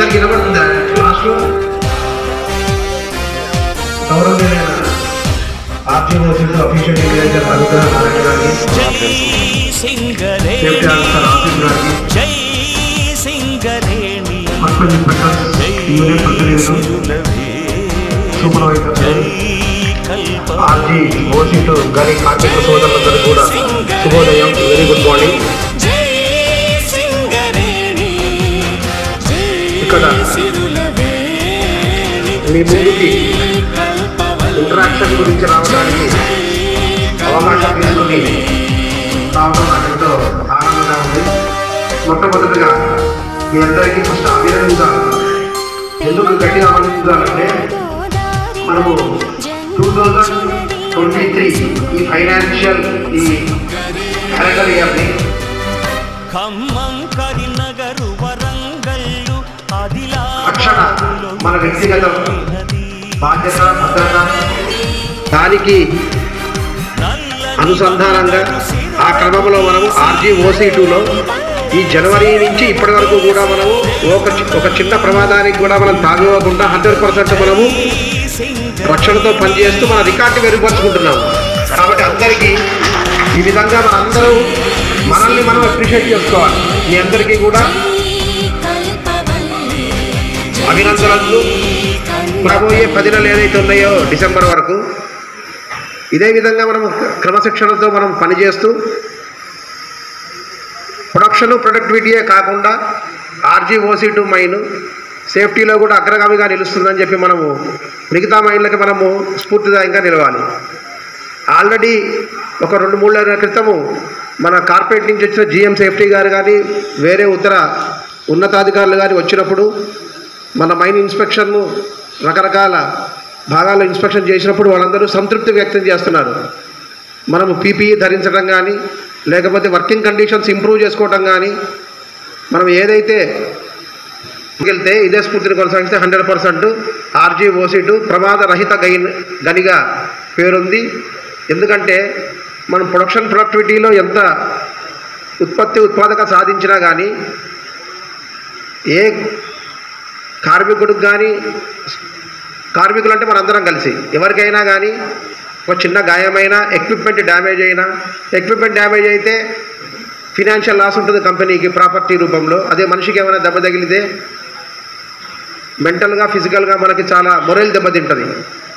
అందరికి వినబడుతుందా లాస్ట్ గౌరవనీయులైన ఆర్జీ మోసీతో అఫీషియల్ ఇంగ్లీషర్ అనుగ్రహ నారాయణ గారికి జై సింగరేణి సేఫ్టీ ఆఫీసర్ ఆఫీస్ గారికి జై సింగరేణి పర్సనల్ ఇన్స్పెక్టర్స్ జై యూనియన్ ప్రతినిధులు సిరులవే సూపర్వైజర్ జై కల్ప ఆర్జీ ఓసీటు గని కార్మిక సోదరులందరూ కూడా శుభోదయం వెరీ గుడ్ మార్నింగ్ జై సింగరేణి జై ఇక్కడ సిరులవే మీ ముందుకి ఇంటరాక్షన్ గురించి రావడానికి అవకాశం తీసుకుని రావడం నాకు ఎంతో ఆనందంగా ఉంది మొట్టమొదటిగా మీ అందరికీ ఫస్ట్ అభినందించాలి ఎందుకు గట్టిగా అభినందించాలంటే మనము టూ థౌజండ్ ట్వంటీ త్రీ ఈ ఫైనాన్షియల్ ఈ క్యాలెండర్ ఇయర్ని ఖమ్మం కరీంనగర్ వరంగల్లు రక్షణ ఆదిలాబాద్ మన వ్యక్తిగత బాధ్యత భద్రత దానికి అనుసంధానంగా ఆ క్రమంలో మనము ఆర్జీ ఓసీ టూలో ఈ జనవరి నుంచి ఇప్పటి వరకు కూడా మనము ఒక చి- ఒక చిన్న ప్రమాదానికి కూడా మనం తాగివ్వకుండా హండ్రెడ్ పర్సెంట్ మనము రక్షణతో పనిచేస్తూ మన రికార్డు మెరుగుపరుచుకుంటున్నాము కాబట్టి అందరికీ ఈ విధంగా మనందరూ మనల్ని మనం అప్రిషియేట్ చేసుకోవాలి మీ అందరికీ కూడా అభినందనలు రాబోయే పది నెలలు ఏదైతే ఉన్నాయో డిసెంబర్ వరకు ఇదే విధంగా మనం క్రమశిక్షణతో మనం పనిచేస్తూ ప్రొడక్షన్ ప్రొడక్టివిటీయే కాకుండా ఆర్జీ ఓసీ టు మైన్ సేఫ్టీలో కూడా అగ్రగామిగా నిలుస్తుందని చెప్పి మనము మిగతా మైన్లకి మనము స్ఫూర్తిదాయంగా నిలవాలి ఆల్రెడీ ఒక రెండు మూడు నెలల క్రితము మన కార్పొరేట్ నుంచి వచ్చిన జిఎం సేఫ్టీ గారు కానీ వేరే ఉత్తర ఉన్నతాధికారులు కానీ వచ్చినప్పుడు మన మైన్ ఇన్స్పెక్షన్ను రకరకాల భాగాల్లో ఇన్స్పెక్షన్ చేసినప్పుడు వాళ్ళందరూ సంతృప్తి వ్యక్తం చేస్తున్నారు మనము పీపీఈ ధరించడం కానీ లేకపోతే వర్కింగ్ కండిషన్స్ ఇంప్రూవ్ చేసుకోవడం కానీ మనం ఏదైతే వెళ్తే ఇదే స్ఫూర్తిని కొనసాగిస్తే హండ్రెడ్ పర్సెంట్ ఆర్జీ ఓసీటు ప్రమాద రహిత గైన్ గనిగా పేరుంది ఎందుకంటే మనం ప్రొడక్షన్ ప్రొడక్టివిటీలో ఎంత ఉత్పత్తి ఉత్పాదక సాధించినా కానీ ఏ కార్మికుడికి కానీ కార్మికులు అంటే మనందరం కలిసి ఎవరికైనా కానీ ఒక చిన్న గాయమైనా ఎక్విప్మెంట్ డ్యామేజ్ అయినా ఎక్విప్మెంట్ డ్యామేజ్ అయితే ఫినాన్షియల్ లాస్ ఉంటుంది కంపెనీకి ప్రాపర్టీ రూపంలో అదే మనిషికి ఏమైనా దెబ్బ తగిలితే మెంటల్గా ఫిజికల్గా మనకి చాలా మొరల్ దెబ్బతింటుంది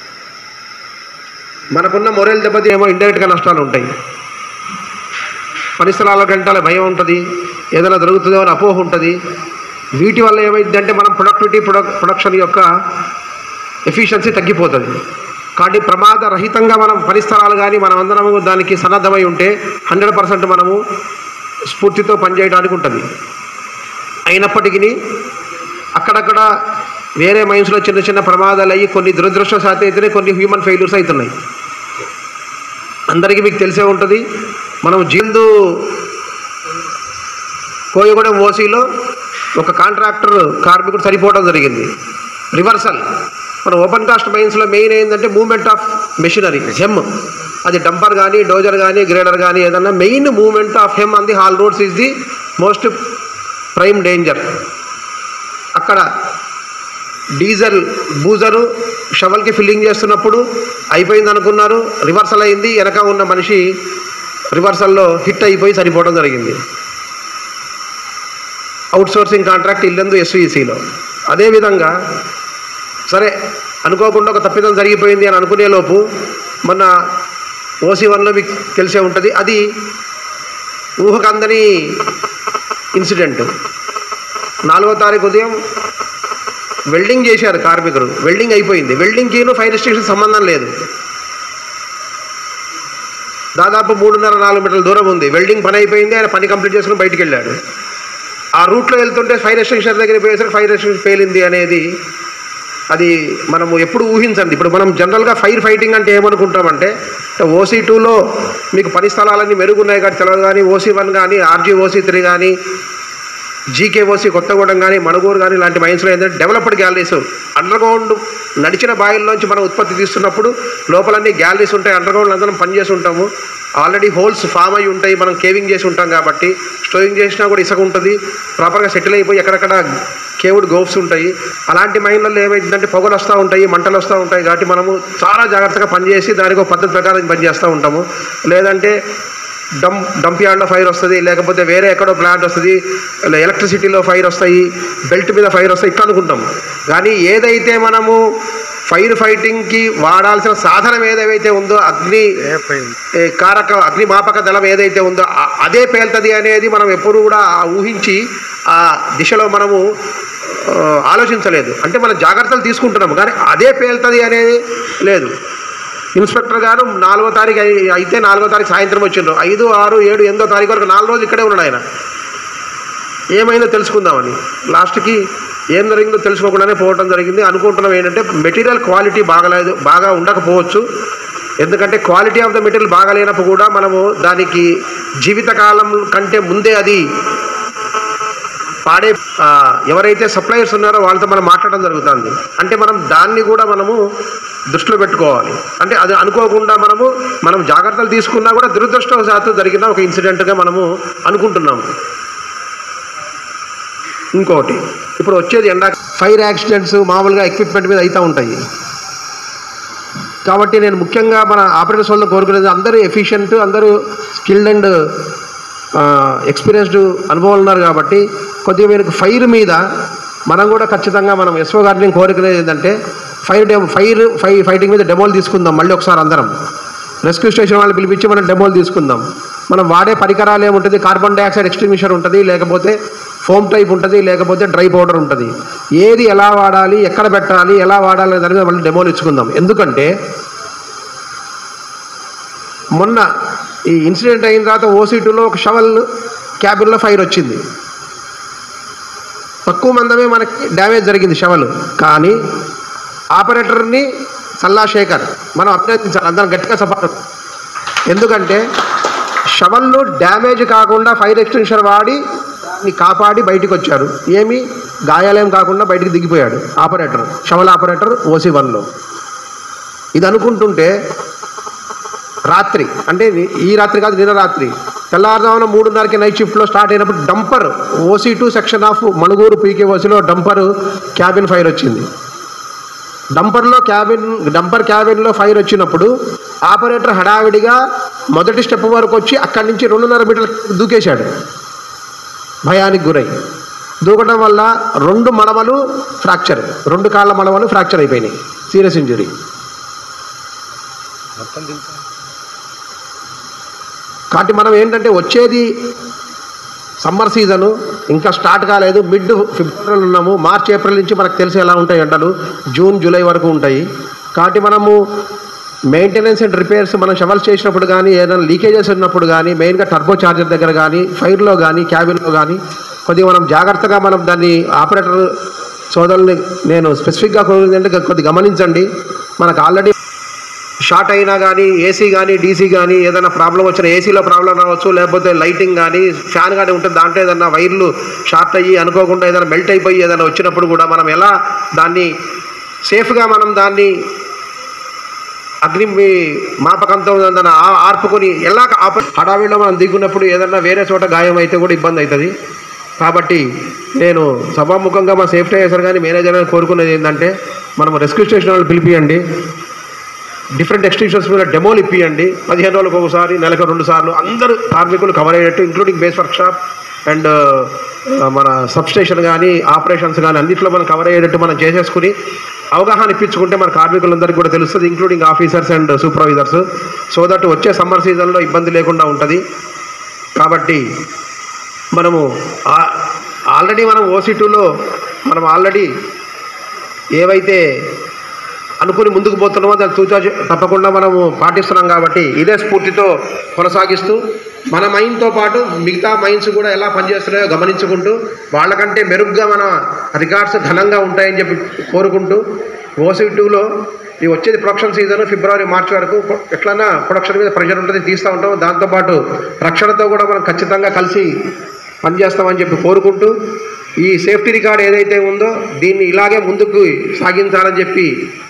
మనకున్న మొరల్ దెబ్బతి ఏమో ఇండైరెక్ట్గా నష్టాలు ఉంటాయి పరిసరాలకు వెంటాల భయం ఉంటుంది ఏదైనా దొరుకుతుందో అని అపోహ ఉంటుంది వీటి వల్ల ఏమైందంటే మనం ప్రొడక్టివిటీ ప్రొడక్ ప్రొడక్షన్ యొక్క ఎఫిషియన్సీ తగ్గిపోతుంది కాబట్టి ప్రమాద రహితంగా మనం పరిసరాలు కానీ మనం అందరము దానికి సన్నద్ధమై ఉంటే హండ్రెడ్ పర్సెంట్ మనము స్ఫూర్తితో పనిచేయడానికి ఉంటుంది అయినప్పటికీ అక్కడక్కడ వేరే మైన్స్లో చిన్న చిన్న ప్రమాదాలు అయ్యి కొన్ని దురదృష్టశాతం అయితేనే కొన్ని హ్యూమన్ ఫెయిల్యూర్స్ అవుతున్నాయి అందరికీ మీకు తెలిసే ఉంటుంది మనం జిందు కోయగూడెం ఓసీలో ఒక కాంట్రాక్టర్ కార్మికుడు చనిపోవడం జరిగింది రివర్సల్ మన ఓపెన్ కాస్ట్ మైన్స్లో మెయిన్ ఏంటంటే మూవ్మెంట్ ఆఫ్ మెషినరీ హెమ్ అది డంపర్ కానీ డోజర్ కానీ గ్రేడర్ కానీ ఏదన్నా main movement of HEMM on the haul roads is the most prime danger అక్కడ డీజిల్ బూజరు షవల్కి ఫిల్లింగ్ చేస్తున్నప్పుడు అయిపోయింది అనుకున్నారు రివర్సల్ అయింది వెనక ఉన్న మనిషి రివర్సల్లో హిట్ అయిపోయి చనిపోవడం జరిగింది అవుట్ సోర్సింగ్ కాంట్రాక్ట్ ఇల్లందు ఎస్వీసీలో అదేవిధంగా సరే అనుకోకుండా ఒక తప్పిదం జరిగిపోయింది అని అనుకునే లోపు మొన్న ఓసీ వన్లో మీకు తెలిసే ఉంటుంది అది ఊహకు అందని ఇన్సిడెంట్ నాలుగో తారీఖు ఉదయం వెల్డింగ్ చేశారు కార్మికులు వెల్డింగ్ అయిపోయింది వెల్డింగ్కిను ఫైర్ స్టేషన్ సంబంధం లేదు దాదాపు మూడున్నర నాలుగు మీటర్ల దూరం ఉంది వెల్డింగ్ పని అయిపోయింది ఆయన పని కంప్లీట్ చేసుకుని బయటికి వెళ్ళాడు ఆ రూట్లో వెళ్తుంటే ఫైర్ ఎక్స్టెన్షన్ దగ్గర పోయేసరికి ఫైర్ ఎక్స్టెన్షన్ పేలింది అనేది అది మనము ఎప్పుడు ఊహించండి ఇప్పుడు మనం జనరల్గా ఫైర్ ఫైటింగ్ అంటే ఏమనుకుంటామంటే ఓసీ టూలో మీకు పని స్థలాలన్నీ మెరుగున్నాయి కాబట్టి తెలియదు కానీ ఓసీ వన్ కానీ ఆర్జీ ఓసీ త్రీ కానీ జీకేఓసి కొత్తగూడెం కానీ మణుగూరు కానీ ఇలాంటి మైన్స్లో ఏంటంటే డెవలప్డ్ గ్యాలరీస్ అండర్గ్రౌండ్ నడిచిన బాయిల్లోంచి మనం ఉత్పత్తి తీస్తున్నప్పుడు లోపలన్నీ గ్యాలరీస్ ఉంటాయి అండర్గ్రౌండ్ అందరం పనిచేసి ఉంటాము ఆల్రెడీ హోల్స్ ఫామ్ అయి ఉంటాయి మనం కేవింగ్ చేసి ఉంటాం కాబట్టి స్టోయింగ్ చేసినా కూడా ఇసుక ఉంటుంది ప్రాపర్గా సెటిల్ అయిపోయి ఎక్కడెక్కడ కేవుడ్ గోఫ్స్ ఉంటాయి అలాంటి మైన్లలో ఏమైందంటే పొగలు వస్తూ ఉంటాయి మంటలు వస్తూ ఉంటాయి కాబట్టి మనము చాలా జాగ్రత్తగా పనిచేసి దానికి ఒక పద్ధతి ప్రకారం పనిచేస్తూ ఉంటాము లేదంటే డంప్ డంప్ యార్డ్లో ఫైర్ వస్తుంది లేకపోతే వేరే ఎక్కడో ప్లాంట్ వస్తుంది ఎలక్ట్రిసిటీలో ఫైర్ వస్తాయి బెల్ట్ మీద ఫైర్ వస్తాయి ఇట్లా అనుకుంటాం కానీ ఏదైతే మనము ఫైర్ ఫైటింగ్కి వాడాల్సిన సాధనం ఏదైతే ఉందో అగ్ని ఏ కారక అగ్నిమాపక దళం ఏదైతే ఉందో ఆ- అదే పేలుతుంది అనేది మనం ఎప్పుడు కూడా ఆ ఊహించి ఆ దిశలో మనము ఆ, ఆలోచించలేదు అంటే మనం జాగ్రత్తలు తీసుకుంటున్నాము కానీ అదే పేలుతుంది అనేది లేదు ఇన్స్పెక్టర్ గారు నాలుగో తారీఖు అయి- అయితే నాలుగో తారీఖు సాయంత్రం వచ్చిండ్రు ఐదు ఆరు ఏడు ఎనిమిదో తారీఖు వరకు నాలుగు రోజులు ఇక్కడే ఉన్నాడు ఆయన ఏమైందో తెలుసుకుందామని లాస్ట్కి ఏం జరిగిందో తెలుసుకోకుండానే పోవడం జరిగింది అనుకుంటున్నాం ఏంటంటే మెటీరియల్ క్వాలిటీ బాగలేదు బాగా ఉండకపోవచ్చు ఎందుకంటే క్వాలిటీ ఆఫ్ ద మెటీరియల్ బాగాలేనప్పుడు కూడా మనము దానికి జీవితకాలం కంటే ముందే అది పాడే ఆ, ఎవరైతే సప్లయర్స్ ఉన్నారో వాళ్ళతో మనం మాట్లాడడం జరుగుతుంది అంటే మనం దాన్ని కూడా మనము దృష్టిలో పెట్టుకోవాలి అంటే అది అనుకోకుండా మనము మనం జాగ్రత్తలు తీసుకున్నా కూడా దురదృష్టవశాత్తు జరిగిన ఒక ఇన్సిడెంట్గా మనము అనుకుంటున్నాము ఇంకోటి ఇప్పుడు వచ్చేది ఎండా ఫైర్ యాక్సిడెంట్స్ మామూలుగా ఎక్విప్మెంట్ మీద అవుతూ ఉంటాయి కాబట్టి నేను ముఖ్యంగా మన ఆపరేటర్స్ వాళ్ళని కోరుకునేది అందరూ ఎఫిషియెంట్ అందరూ స్కిల్డ్ అండ్ ఎక్స్పీరియన్స్డ్ అనుభవాలు ఉన్నారు కాబట్టి కొద్దిగా మీరు ఫైర్ మీద మనం కూడా ఖచ్చితంగా మనం ఎస్ఓ గారిని నేను కోరుకునేది ఏంటంటే ఫైర్ డెమో ఫైర్ ఫై ఫైటింగ్ మీద డెమోలు తీసుకుందాం మళ్ళీ ఒకసారి అందరం రెస్క్యూ స్టేషన్ వాళ్ళని పిలిపించి మనం డెమోలు తీసుకుందాం మనం వాడే పరికరాలు ఏముంటుంది కార్బన్ డైఆక్సైడ్ ఎక్స్టింగ్విషర్ ఉంటుంది లేకపోతే ఫోమ్ టైప్ ఉంటుంది లేకపోతే డ్రై పౌడర్ ఉంటుంది ఏది ఎలా వాడాలి ఎక్కడ పెట్టాలి ఎలా వాడాలి అనే దాని మీద మళ్ళీ డెమోలు ఇచ్చుకుందాం ఎందుకంటే మొన్న ఈ ఇన్సిడెంట్ అయిన తర్వాత ఓసీ టూలో ఒక షవల్ క్యాబిన్లో ఫైర్ వచ్చింది తక్కువ మందమే మనకి డ్యామేజ్ జరిగింది షవల్ కానీ ఆపరేటర్ని సల్లా శేఖర్ మనం అభినందించాలి అందరం గట్టిగా సపోర్ట్ ఎందుకంటే షవల్ను డ్యామేజ్ కాకుండా ఫైర్ ఎక్స్టెన్షన్ వాడి దాన్ని కాపాడి బయటికి వచ్చాడు ఏమి గాయాలేం కాకుండా బయటికి దిగిపోయాడు ఆపరేటర్ షవల్ ఆపరేటర్ ఓసీ వన్లో ఇది అనుకుంటుంటే రాత్రి అంటే ఈ రాత్రి కాదు నిన్న రాత్రి తెల్లారుజామున మూడున్నరకి నైట్ షిఫ్ట్లో స్టార్ట్ అయినప్పుడు dumper OC two section of Manuguru PK ఓసీలో డంపర్ క్యాబిన్ ఫైర్ వచ్చింది డంపర్లో క్యాబిన్ డంపర్ క్యాబిన్లో ఫైర్ వచ్చినప్పుడు ఆపరేటర్ హడావిడిగా మొదటి స్టెప్ వరకు వచ్చి అక్కడి నుంచి రెండున్నర మీటర్ల దూకేశాడు భయానికి గురై దూకడం వల్ల రెండు మడమలు ఫ్రాక్చర్ రెండు కాళ్ళ మడమలు ఫ్రాక్చర్ అయిపోయినాయి సీరియస్ ఇంజరీ కాబట్టి మనం ఏంటంటే వచ్చేది సమ్మర్ సీజను ఇంకా స్టార్ట్ కాలేదు మిడ్ ఫిబ్రవరిలో ఉన్నాము మార్చ్ ఏప్రిల్ నుంచి మనకు తెలిసి ఎలా ఉంటాయి ఎండలు జూన్ జూలై వరకు ఉంటాయి కాబట్టి మనము మెయింటెనెన్స్ అండ్ రిపేర్స్ మనం షవల్స్ చేసినప్పుడు కానీ ఏదైనా లీకేజెస్ ఉన్నప్పుడు కానీ మెయిన్గా టర్బో చార్జర్ దగ్గర కానీ ఫైర్లో కానీ క్యాబిన్లో కానీ కొద్దిగా మనం జాగ్రత్తగా మనం దాన్ని ఆపరేటర్ సోదరుల్ని నేను స్పెసిఫిక్గా కోరింది అంటే కొద్దిగా గమనించండి మనకు ఆల్రెడీ షార్ట్ అయినా కానీ ఏసీ కానీ డీసీ కానీ ఏదైనా ప్రాబ్లం వచ్చిన ఏసీలో ప్రాబ్లం రావచ్చు లేకపోతే లైటింగ్ కానీ ఫ్యాన్ కానీ ఉంటుంది దాంట్లో ఏదైనా వైర్లు షార్ట్ అయ్యి అనుకోకుండా ఏదైనా మెల్ట్ అయిపోయి ఏదైనా వచ్చినప్పుడు కూడా మనం ఎలా దాన్ని సేఫ్గా మనం దాన్ని అగ్ని మీ- మాపకంతో దాన్ని ఆ- ఆర్పుకొని ఎలా ఆప హడావిడిలో మనం దిగున్నప్పుడు ఏదన్నా వేరే చోట గాయం అయితే కూడా ఇబ్బంది అవుతుంది కాబట్టి నేను సభాముఖంగా మా సేఫ్టీ ఆఫీసర్ కానీ మేనేజర్ గారిని కోరుకునేది ఏంటంటే మనం రెస్క్యూ స్టేషన్ వాళ్ళు పిలిపియండి డిఫరెంట్ ఎక్స్టెన్షన్స్ మీద డెమోలు ఇప్పియండి పదిహేను రోజులకు ఒకసారి నెలకు రెండు సార్లు అందరూ కార్మికులు కవర్ అయ్యేటట్టు including base workshop and మన సబ్స్టేషన్ కానీ ఆపరేషన్స్ కానీ అన్నింటిలో మనం కవర్ అయ్యేటట్టు మనం చేసేసుకుని అవగాహన ఇప్పించుకుంటే మన కార్మికులందరికీ కూడా తెలుస్తుంది including officers and supervisors so that వచ్చే సమ్మర్ సీజన్లో ఇబ్బంది లేకుండా ఉంటుంది కాబట్టి మనము ఆ- ఆల్రెడీ మనం ఓసీ టూలో మనం ఆల్రెడీ ఏవైతే అనుకుని ముందుకు పోతున్నామో దాన్ని తూచా తప్పకుండా మనము పాటిస్తున్నాం కాబట్టి ఇదే స్ఫూర్తితో కొనసాగిస్తూ మన మైండ్తో పాటు మిగతా మైండ్స్ కూడా ఎలా పనిచేస్తున్నాయో గమనించుకుంటూ వాళ్ళకంటే మెరుగ్గా మన రికార్డ్స్ ఘనంగా ఉంటాయని చెప్పి కోరుకుంటూ ఓసీ టూలో ఈ వచ్చేది ప్రొడక్షన్ సీజన్ ఫిబ్రవరి మార్చి వరకు ఎట్లన్నా ప్రొడక్షన్ మీద ప్రెషర్ ఉంటుంది తీస్తూ ఉంటాం దాంతోపాటు రక్షణతో కూడా మనం ఖచ్చితంగా కలిసి పనిచేస్తామని చెప్పి కోరుకుంటూ ఈ సేఫ్టీ రికార్డ్ ఏదైతే ఉందో దీన్ని ఇలాగే ముందుకు సాగించాలని చెప్పి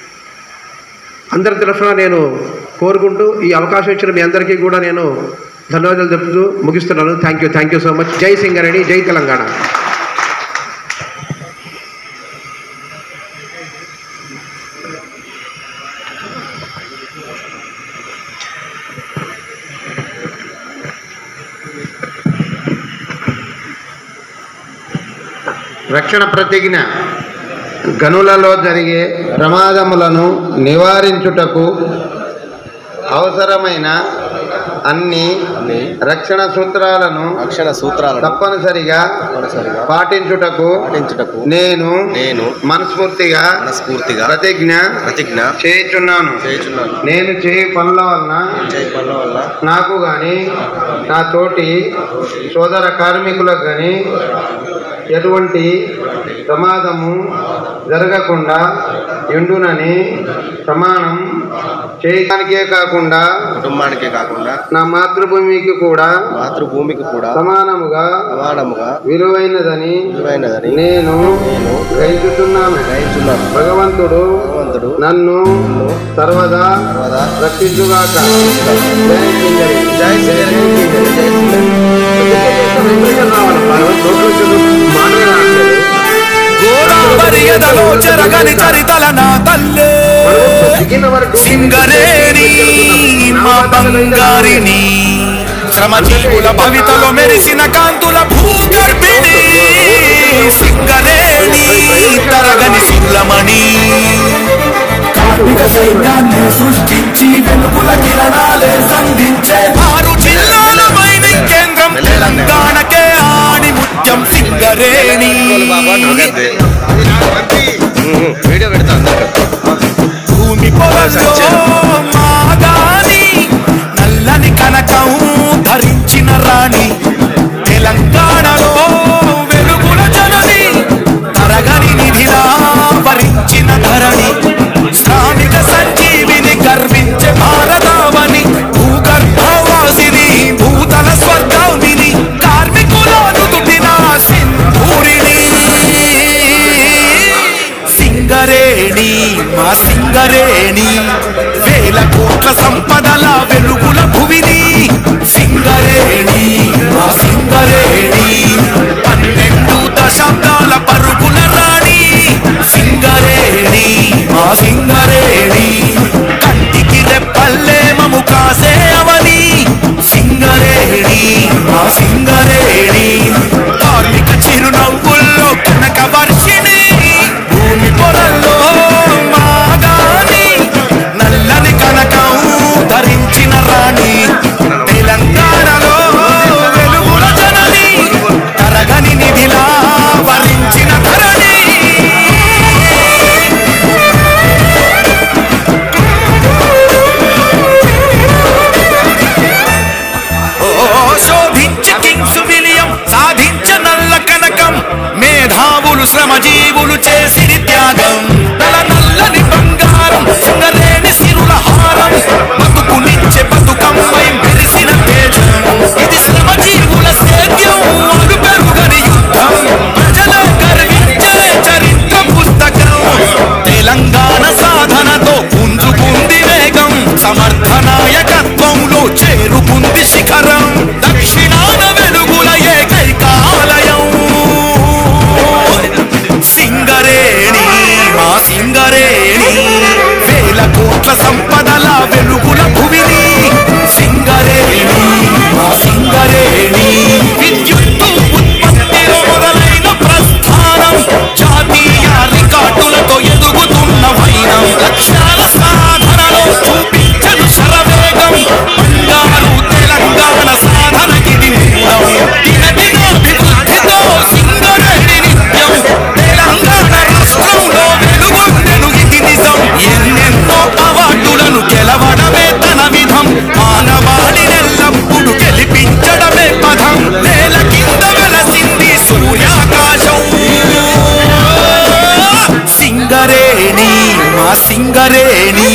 అందరి తరఫున నేను కోరుకుంటూ ఈ అవకాశం ఇచ్చిన మీ అందరికీ కూడా నేను ధన్యవాదాలు చెప్తూ ముగిస్తున్నాను thank you thank you so much జై సింగరేణి జై తెలంగాణ రక్షణ ప్రతిజ్ఞ గనులలో జరిగే ప్రమాదములను నివారించుటకు అవసరమైన అన్ని రక్షణ సూత్రాలను రక్షణ సూత్రాలను తప్పనిసరిగా తప్పనిసరిగా పాటించుటకు పాటించుటకు నేను నేను మనస్ఫూర్తిగా మనస్ఫూర్తిగా ప్రతిజ్ఞ ప్రతిజ్ఞ చేయుచున్నాను చేయుచున్నాను నేను చేయ పనుల వలన చేయి పనుల వల్ల నాకు కానీ నా తోటి సోదర కార్మికులకు కానీ ఎటువంటి ప్రమాదము జరగకుండా ఎండునని ప్రమాణం చేయడానికే కాకుండా కుటుంబానికే కాకుండా నా మాతృభూమికి కూడా మాతృభూమికి కూడా సమానముగా సమానముగా విలువైనదని విలువైనదని నేను నేను గ్రహించుతున్నాను గ్రహించున్నాను భగవంతుడు భగవంతుడు నన్ను సర్వదా సర్వదా రక్షించుగాక జై సింగరి. జై శ్రీహరి జై శ్రీహరి గోదావరి ఎదలో చెరగని చరితల నా తల్లే సింగరేణి మా బంగారిని శ్రమజీవుల భవితలో మెరిసిన కాంతుల భూగర్భిణి సింగరేణి తరగని సుల్లమణి కార్మిక సైన్యాన్ని సృష్టించి వెలుగుల కిరణాలే సంధించే ఆరు జిల్లాల మైనింగ్ కేంద్రం తెలంగాణకే ఆణి ముత్యం సింగరేణి వీడియో పెడతా అందరు భూమి పొలంలో మాగాని నల్లని కనకం ధరించిన రాణి తెలంగాణలో వెలుగుల జనని తరగని నిధిలా భరించిన ధరణి శ్రామిక సంజీవిని గర్వించే భారతావని భూగర్భవాసిని భూతల స్వర్గామిని కార్మికులను తుటిన సింధూరిణి సింగరేణి మా సింగరేణి వేల కోట్ల సంపదల వెలుగుల భువిని సింగరేణి మా సింగరేణి పన్నెండు దశాబ్దాల పరుగుల రాణి సింగరేణి మా సింగరేణి కంటికి రెప్పల్లే మము కాసే అవని సింగరేణి మా సింగరేణి కార్మిక చిరునవ్వుల్లో కనక వర్షిణి భూమి పొరల్లో మాగాని నల్లని కనకం ధరించిన రాణి తెలంగాణలో వెలుగుల జనని తరగని నిధిలా వరించిన ధరణి ఓ శోభించ కింగ్స్ విలియం సాధించ నల్ల కనకం మేధావులు శ్రమజీవులు చేసిరి త్యాగం నల నల్లని బంగారం సింగరేణి సిరుల హారం బతుకునిచ్చే బతుకమ్మై మెరిసిన తేజం ఇది శ్రమజీవుల సేద్యం అడు పెరుగని యుద్ధం ప్రజల గర్వించే చరిత్ర పుస్తకం తెలంగాణ సాధనతో పుంజుకుంది వేగం సమర్థ నాయకత్వంలో చేరుకుంది శిఖరం దక్షిణాన వెలుగుల ఏకైకాలయం సింగరేణి మా సింగరేణి వేల కోట్ల సంపదల వెలుగుల భువిని సింగరేణి మా సింగరేణి విద్యుత్తు ఉత్పత్తిలో మొదలైన ప్రస్థానం జాతీయ రికార్డులతో ఎదుగుతున్న వైనం లక్ష్యాల సాధనలో చూపించను శరవేగం బంగారు తెలంగాణ సాధనకిది మూలం దినదినాభివృద్ధితో సింగరేణి నిత్యం తెలంగాణ రాష్ట్రంలో వెలుగొందెను ఇది నిజం ఎన్నెన్నో అవార్డులను గెలవడమే తన విధం మానవాళి ఎల్లప్పుడు గెలిపించడమే పదం నేల కింద వెలసింది సూర్యాకాశం సింగరేణి మా సింగరేణి